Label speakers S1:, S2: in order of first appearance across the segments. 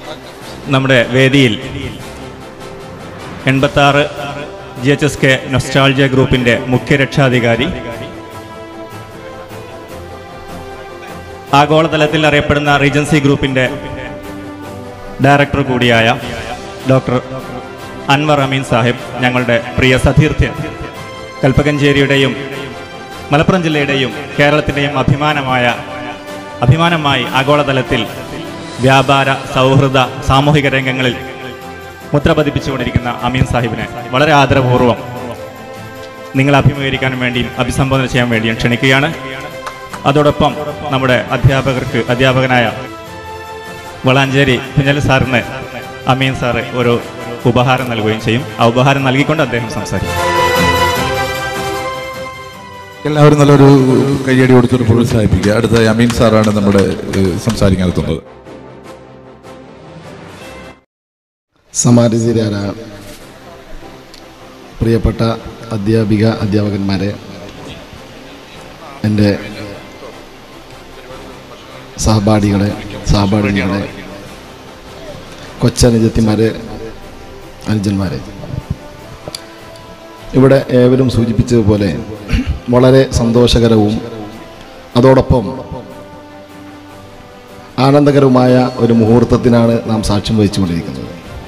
S1: നമ്മുടെ വേദിയിൽ എൺപത്താറ് G H S K nostalgia ഗ്രൂപ്പിൻ്റെ മുഖ്യ രക്ഷാധികാരി ആഗോളതലത്തിൽ അറിയപ്പെടുന്ന റീജൻസി ഗ്രൂപ്പിൻ്റെ ഡയറക്ടർ കൂടിയായ ഡോക്ടർ അൻവർ അമീൻ സാഹിബ് ഞങ്ങളുടെ പ്രിയ സതീർത്ഥ്യൻ കൽപ്പകഞ്ചേരിയുടെയും മലപ്പുറം ജില്ലയുടെയും കേരളത്തിൻ്റെയും അഭിമാനമായ അഭിമാനമായി ആഗോളതലത്തിൽ വ്യാപാര സൗഹൃദ സാമൂഹിക രംഗങ്ങളിൽ മുദ്ര പതിപ്പിച്ചുകൊണ്ടിരിക്കുന്ന അമീൻ സാഹിബിനെ വളരെ ആദരപൂർവ്വം നിങ്ങളെ അഭിമുഖീകരിക്കാൻ വേണ്ടിയും അഭിസംബോധന ചെയ്യാൻ വേണ്ടിയും ക്ഷണിക്കുകയാണ് അതോടൊപ്പം നമ്മുടെ അധ്യാപകർക്ക് അധ്യാപകനായ വളാഞ്ചേരി കുഞ്ഞലി സാറിന് അമീൻ സാറ് ഒരു ഉപഹാരം നൽകുകയും ചെയ്യും ആ ഉപഹാരം നൽകിക്കൊണ്ട് അദ്ദേഹം സംസാരിക്കും
S2: എല്ലാവരും നല്ലൊരു കയ്യടി കൊടുത്തൊരു പ്രോത്സാഹിപ്പിക്കുക അടുത്ത അമീൻ സാറാണ് നമ്മുടെ ഏഹ്, സംസാരിക്കാൻ എത്തുന്നത്
S3: സമാരതിരായ പ്രിയപ്പെട്ട അധ്യാപിക അധ്യാപകന്മാരെ എൻ്റെ സഹപാഠികളെ സഹപാഠികളെ കൊച്ചനുജത്തിമാരെ അനുജന്മാരെ ഇവിടെ ഏവരും സൂചിപ്പിച്ചതുപോലെ വളരെ സന്തോഷകരവും അതോടൊപ്പം ആനന്ദകരവുമായ ഒരു മുഹൂർത്തത്തിനാണ് നാം സാക്ഷ്യം വഹിച്ചുകൊണ്ടിരിക്കുന്നത്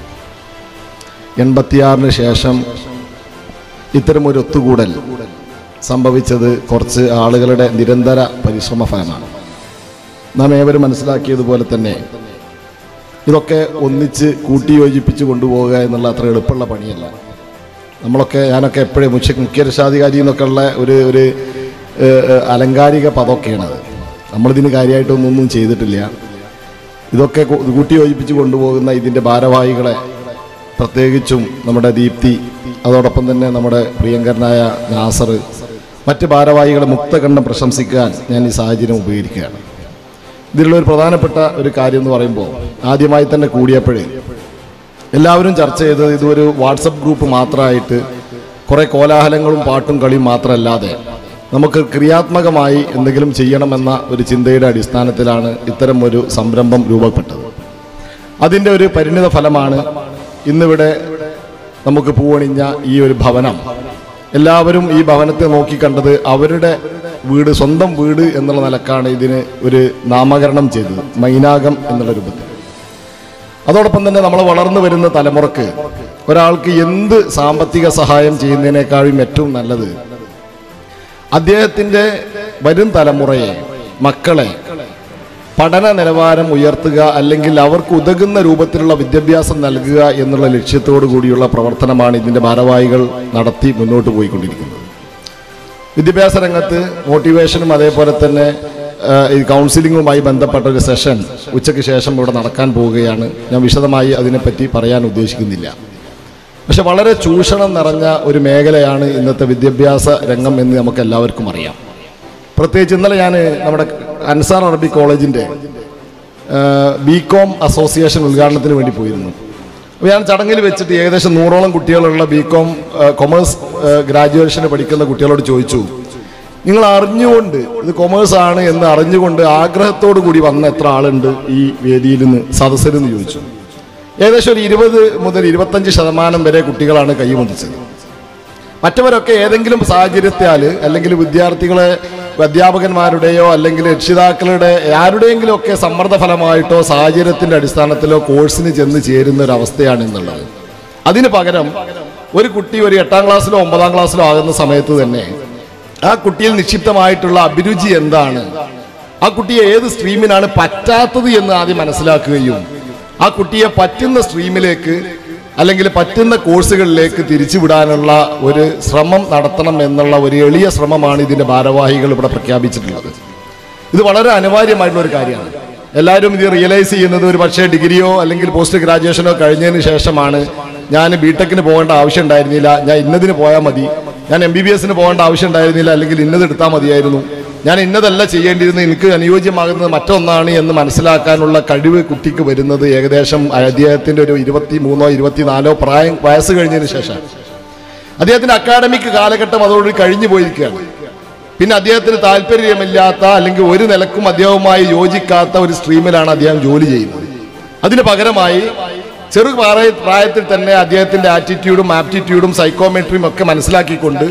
S3: എൺപത്തിയാറിന് ശേഷം ഇത്തരം ഒരു ഒത്തുകൂടൽ സംഭവിച്ചത് കുറച്ച് ആളുകളുടെ നിരന്തര പരിശ്രമ ഫലമാണ് നാം ഏവരും മനസ്സിലാക്കിയതുപോലെ തന്നെ ഇതൊക്കെ ഒന്നിച്ച് കൂട്ടിയോജിപ്പിച്ച് കൊണ്ടുപോവുക എന്നുള്ള അത്ര എളുപ്പമുള്ള പണിയല്ല നമ്മളൊക്കെ ഞാനൊക്കെ എപ്പോഴും മുഖ്യ മുഖ്യരക്ഷാധികാരി എന്നൊക്കെ ഉള്ള ഒരു ഒരു ഏഹ്, ഏഹ്, അലങ്കാരിക പദമൊക്കെയാണത് നമ്മളിതിന് കാര്യമായിട്ടൊന്നും ഒന്നും ചെയ്തിട്ടില്ല ഇതൊക്കെ കൂ- കൂട്ടിയോജിപ്പിച്ച് കൊണ്ടുപോകുന്ന ഇതിൻ്റെ ഭാരവാഹികളെ പ്രത്യേകിച്ചും നമ്മുടെ ദീപ്തി അതോടൊപ്പം തന്നെ നമ്മുടെ പ്രിയങ്കരനായ നാസർ മറ്റ് ഭാരവാഹികളെ മുക്തകണ്ഠം പ്രശംസിക്കാൻ ഞാൻ ഈ സാഹചര്യം ഉപയോഗിക്കുകയാണ് ഇതിലുള്ള ഒരു പ്രധാനപ്പെട്ട ഒരു കാര്യം എന്ന് പറയുമ്പോൾ ആദ്യമായി തന്നെ കൂടിയപ്പോഴേ എല്ലാവരും ചർച്ച ചെയ്തത് ഇതൊരു വാട്സപ്പ് ഗ്രൂപ്പ് മാത്രമായിട്ട് കുറേ കോലാഹലങ്ങളും പാട്ടും കളിയും മാത്രമല്ലാതെ നമുക്ക് ക്രിയാത്മകമായി എന്തെങ്കിലും ചെയ്യണമെന്ന ഒരു ചിന്തയുടെ അടിസ്ഥാനത്തിലാണ് ഇത്തരം ഒരു സംരംഭം രൂപപ്പെട്ടത് അതിൻ്റെ ഒരു പരിണിത ഫലമാണ് ഇന്നിവിടെ നമുക്ക് പൂവണിഞ്ഞ ഈ ഒരു ഭവനം എല്ലാവരും ഈ ഭവനത്തെ നോക്കിക്കണ്ടത് അവരുടെ വീട് സ്വന്തം വീട് എന്നുള്ള നിലക്കാണ് ഇതിന് ഒരു നാമകരണം ചെയ്തത് മൈനാകം എന്നുള്ള രൂപത്തിൽ അതോടൊപ്പം തന്നെ നമ്മൾ വളർന്നു വരുന്ന തലമുറക്ക് ഒരാൾക്ക് എന്ത് സാമ്പത്തിക സഹായം ചെയ്യുന്നതിനേക്കാളും ഏറ്റവും നല്ലത് അദ്ദേഹത്തിൻ്റെ വരും തലമുറയെ മക്കളെ പഠന നിലവാരം ഉയർത്തുക അല്ലെങ്കിൽ അവർക്ക് ഉതകുന്ന രൂപത്തിലുള്ള വിദ്യാഭ്യാസം നൽകുക എന്നുള്ള ലക്ഷ്യത്തോടു കൂടിയുള്ള പ്രവർത്തനമാണ് ഇതിൻ്റെ ഭാരവാഹികൾ നടത്തി മുന്നോട്ട് പോയിക്കൊണ്ടിരിക്കുന്നത് വിദ്യാഭ്യാസ രംഗത്ത് മോട്ടിവേഷനും അതേപോലെ തന്നെ ആ, ഈ കൗൺസിലിങ്ങുമായി ബന്ധപ്പെട്ട ഒരു സെഷൻ ഉച്ചയ്ക്ക് ശേഷം ഇവിടെ നടക്കാൻ പോവുകയാണ് ഞാൻ വിശദമായി അതിനെപ്പറ്റി പറയാൻ ഉദ്ദേശിക്കുന്നില്ല പക്ഷെ വളരെ ചൂഷണം നിറഞ്ഞ ഒരു മേഖലയാണ് ഇന്നത്തെ വിദ്യാഭ്യാസ രംഗം എന്ന് നമുക്ക് എല്ലാവർക്കും അറിയാം പ്രത്യേകിച്ച് ഇന്നലെ ഞാൻ നമ്മുടെ അൻസാർ അറബി കോളേജിൻ്റെ ബി കോം അസോസിയേഷൻ ഉദ്ഘാടനത്തിന് വേണ്ടി പോയിരുന്നു അപ്പോൾ ഞാൻ ചടങ്ങിൽ വെച്ചിട്ട് ഏകദേശം നൂറോളം കുട്ടികളുള്ള ബി കോം കൊമേഴ്സ് ഗ്രാജുവേഷന് പഠിക്കുന്ന കുട്ടികളോട് ചോദിച്ചു നിങ്ങൾ അറിഞ്ഞുകൊണ്ട് ഇത് കൊമേഴ്സ് ആണ് എന്ന് അറിഞ്ഞുകൊണ്ട് ആഗ്രഹത്തോടു കൂടി വന്ന എത്ര ആളുണ്ട് ഈ വേദിയിൽ നിന്ന് സദസ്സിൽ നിന്ന് ചോദിച്ചു ഏകദേശം ഒരു ഇരുപത് മുതൽ ഇരുപത്തഞ്ച് ശതമാനം വരെ കുട്ടികളാണ് കൈമുതിച്ചത് മറ്റവരൊക്കെ ഏതെങ്കിലും സാഹചര്യത്താൽ അല്ലെങ്കിൽ വിദ്യാർത്ഥികളെ അധ്യാപകന്മാരുടെയോ അല്ലെങ്കിൽ രക്ഷിതാക്കളുടെ ആരുടെയെങ്കിലും ഒക്കെ സമ്മർദ്ദ ഫലമായിട്ടോ സാഹചര്യത്തിന്റെ അടിസ്ഥാനത്തിലോ കോഴ്സിന് ചെന്ന് ചേരുന്ന ഒരു അവസ്ഥയാണ് എന്നുള്ളത് അതിന് പകരം ഒരു കുട്ടി ഒരു എട്ടാം ക്ലാസ്സിലോ ഒമ്പതാം ക്ലാസ്സിലോ ആകുന്ന സമയത്ത് തന്നെ ആ കുട്ടിയിൽ നിക്ഷിപ്തമായിട്ടുള്ള അഭിരുചി എന്താണ് ആ കുട്ടിയെ ഏത് സ്ട്രീമിനാണ് പറ്റാത്തത് എന്ന് ആദ്യം മനസ്സിലാക്കുകയും ആ കുട്ടിയെ പറ്റുന്ന സ്ട്രീമിലേക്ക് അല്ലെങ്കിൽ പറ്റുന്ന കോഴ്സുകളിലേക്ക് തിരിച്ചുവിടാനുള്ള ഒരു ശ്രമം നടത്തണം എന്നുള്ള ഒരു എളിയ ശ്രമമാണ് ഇതിന്റെ ഭാരവാഹികൾ ഇവിടെ പ്രഖ്യാപിച്ചിട്ടുള്ളത് ഇത് വളരെ അനിവാര്യമായിട്ടുള്ള ഒരു കാര്യമാണ് എല്ലാവരും ഇത് റിയലൈസ് ചെയ്യുന്നത് ഒരു പക്ഷേ ഡിഗ്രിയോ അല്ലെങ്കിൽ പോസ്റ്റ് ഗ്രാജുവേഷനോ കഴിഞ്ഞതിന് ശേഷമാണ് ഞാൻ ബി ടെക്കിന് പോകേണ്ട ആവശ്യം ഉണ്ടായിരുന്നില്ല ഞാൻ ഇന്നതിന് പോയാൽ മതി ഞാൻ എം ബി ബി എസിന് പോകേണ്ട ആവശ്യം ഉണ്ടായിരുന്നില്ല അല്ലെങ്കിൽ ഇന്നത് എടുത്താൽ മതിയായിരുന്നു ഞാൻ ഇന്നതല്ല ചെയ്യേണ്ടിയിരുന്നത് എനിക്ക് അനുയോജ്യമാകുന്നത് മറ്റൊന്നാണ് എന്ന് മനസ്സിലാക്കാനുള്ള കഴിവ് കുട്ടിക്ക് വരുന്നത് ഏകദേശം അദ്ദേഹത്തിന്റെ ഒരു ഇരുപത്തി മൂന്നോ ഇരുപത്തിനാലോ പ്രായം വയസ്സ് കഴിഞ്ഞതിന് ശേഷം അദ്ദേഹത്തിന്റെ അക്കാഡമിക് കാലഘട്ടം അതോടുകൂടി കഴിഞ്ഞു പോയിരിക്കുകയാണ് പിന്നെ അദ്ദേഹത്തിന് താല്പര്യമില്ലാത്ത അല്ലെങ്കിൽ ഒരു നിലക്കും അദ്ദേഹവുമായി യോജിക്കാത്ത ഒരു സ്ട്രീമിലാണ് അദ്ദേഹം ജോലി ചെയ്യുന്നത് അതിന് പകരമായി ചെറു പ്രായ- പ്രായത്തിൽ തന്നെ അദ്ദേഹത്തിന്റെ ആറ്റിറ്റ്യൂഡും ആപ്റ്റിറ്റ്യൂഡും സൈക്കോമെട്രിയും ഒക്കെ മനസ്സിലാക്കിക്കൊണ്ട്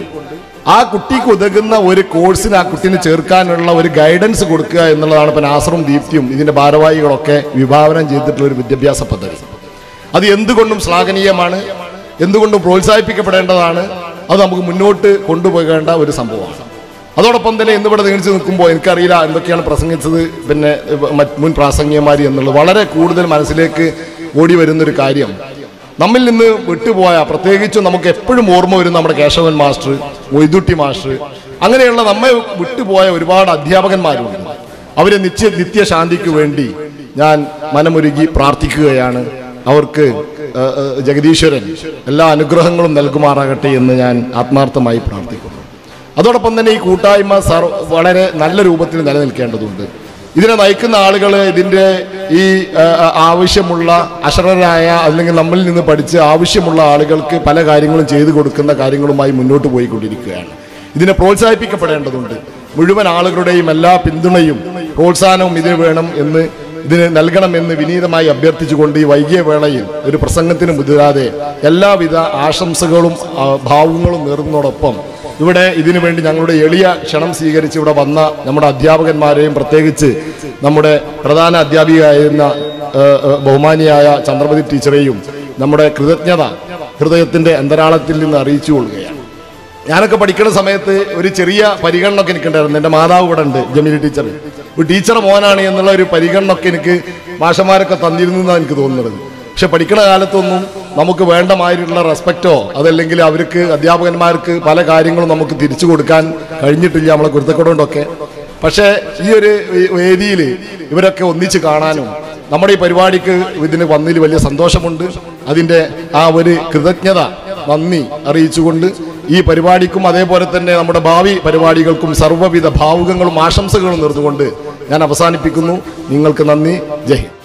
S3: ആ കുട്ടിക്ക് ഉതകുന്ന ഒരു കോഴ്സിന് ആ കുട്ടീനെ ചേർക്കാനുള്ള ഒരു ഗൈഡൻസ് കൊടുക്കുക എന്നുള്ളതാണ് ഇപ്പം നാസറും ദീപ്തിയും ഇതിന്റെ ഭാരവാഹികളൊക്കെ വിഭാവനം ചെയ്തിട്ടുള്ള ഒരു വിദ്യാഭ്യാസ പദ്ധതി അത് എന്തുകൊണ്ടും ശ്ലാഘനീയമാണ് എന്തുകൊണ്ടും പ്രോത്സാഹിപ്പിക്കപ്പെടേണ്ടതാണ് അത് നമുക്ക് മുന്നോട്ട് കൊണ്ടുപോകേണ്ട ഒരു സംഭവമാണ് അതോടൊപ്പം തന്നെ ഇന്നിവിടെ നീണിച്ച് നിൽക്കുമ്പോൾ എനിക്കറിയില്ല എന്തൊക്കെയാണ് പ്രസംഗിച്ചത് പിന്നെ മറ്റ് മുൻ പ്രാസംഗികമാരി എന്നുള്ളത് വളരെ കൂടുതൽ മനസ്സിലേക്ക് ഓടി വരുന്നൊരു കാര്യം നമ്മിൽ നിന്ന് വിട്ടുപോയ പ്രത്യേകിച്ചും നമുക്ക് എപ്പോഴും ഓർമ്മ വരും നമ്മുടെ കേശവൻ മാസ്റ്റർ മൊയ്തുട്ടി മാസ്റ്റർ അങ്ങനെയുള്ള നമ്മെ വിട്ടുപോയ ഒരുപാട് അധ്യാപകന്മാരുണ്ട് അവരെ നിത്യ നിത്യശാന്തിക്ക് വേണ്ടി ഞാൻ മനമൊരുകി പ്രാർത്ഥിക്കുകയാണ് അവർക്ക് ഏ, ഏ, ജഗദീശ്വരൻ എല്ലാ അനുഗ്രഹങ്ങളും നൽകുമാറാകട്ടെ എന്ന് ഞാൻ ആത്മാർത്ഥമായി പ്രാർത്ഥിക്കുന്നു അതോടൊപ്പം തന്നെ ഈ കൂട്ടായ്മ സർ വളരെ നല്ല രൂപത്തിൽ നിലനിൽക്കേണ്ടതുണ്ട് ഇതിനെ നയിക്കുന്ന ആളുകൾ ഇതിൻ്റെ ഈ ആ, ആ, ആവശ്യമുള്ള അശരണരായ അല്ലെങ്കിൽ നമ്മളിൽ നിന്ന് പഠിച്ച് ആവശ്യമുള്ള ആളുകൾക്ക് പല കാര്യങ്ങളും ചെയ്തു കൊടുക്കുന്ന കാര്യങ്ങളുമായി മുന്നോട്ട് പോയിക്കൊണ്ടിരിക്കുകയാണ് ഇതിനെ പ്രോത്സാഹിപ്പിക്കപ്പെടേണ്ടതുണ്ട് മുഴുവൻ ആളുകളുടെയും എല്ലാ പിന്തുണയും പ്രോത്സാഹനവും ഇതിന് വേണം എന്ന് ഇതിന് നൽകണമെന്ന് വിനീതമായി അഭ്യർത്ഥിച്ചുകൊണ്ട് ഈ വൈകിയ വേളയിൽ ഒരു പ്രസംഗത്തിന് മുതിരാതെ എല്ലാവിധ ആശംസകളും ആ, ഭാവുങ്ങളും നേർന്നതോടൊപ്പം ഇവിടെ ഇതിനു വേണ്ടി ഞങ്ങളുടെ എളിയ ക്ഷണം സ്വീകരിച്ച് ഇവിടെ വന്ന നമ്മുടെ അധ്യാപകന്മാരെയും പ്രത്യേകിച്ച് നമ്മുടെ പ്രധാന അധ്യാപികയായിരുന്ന ഏ, ഏ, ബഹുമാനിയായ ചന്ദ്രമതി ടീച്ചറെയും നമ്മുടെ കൃതജ്ഞത ഹൃദയത്തിന്റെ അന്തരാളത്തിൽ നിന്ന് അറിയിച്ചു കൊള്ളുകയാണ് ഞാനൊക്കെ പഠിക്കുന്ന സമയത്ത് ഒരു ചെറിയ പരിഗണന ഒക്കെ എനിക്കുണ്ടായിരുന്നു എൻ്റെ മാതാവ് ഇവിടെ ഉണ്ട് ജമീല ടീച്ചർ ഒരു ടീച്ചർ മോനാണ് എന്നുള്ള ഒരു പരിഗണന ഒക്കെ എനിക്ക് മാഷന്മാരൊക്കെ തന്നിരുന്നു എന്നാണ് എനിക്ക് തോന്നുന്നത് പക്ഷെ പഠിക്കുന്ന കാലത്തൊന്നും നമുക്ക് വേണ്ടമായിട്ടുള്ള റെസ്പെക്റ്റോ അതല്ലെങ്കിൽ അവർക്ക് അധ്യാപകന്മാർക്ക് പല കാര്യങ്ങളും നമുക്ക് തിരിച്ചു കൊടുക്കാൻ കഴിഞ്ഞിട്ടില്ല നമ്മളെ കുരുത്തക്കൊണ്ടൊക്കെ പക്ഷേ ഈ ഒരു വേദിയിൽ ഇവരൊക്കെ ഒന്നിച്ച് കാണാനും നമ്മുടെ ഈ പരിപാടിക്ക് ഇതിന് വന്നതിൽ വലിയ സന്തോഷമുണ്ട് അതിൻ്റെ ആ ഒരു കൃതജ്ഞത നന്ദി അറിയിച്ചുകൊണ്ട് ഈ പരിപാടിക്കും അതേപോലെ തന്നെ നമ്മുടെ ഭാവി പരിപാടികൾക്കും സർവ്വവിധ ഭാവുകങ്ങളും ആശംസകളും നേർന്നുകൊണ്ട് ഞാൻ അവസാനിപ്പിക്കുന്നു നിങ്ങൾക്ക് നന്ദി ജയ് ഹിന്ദ്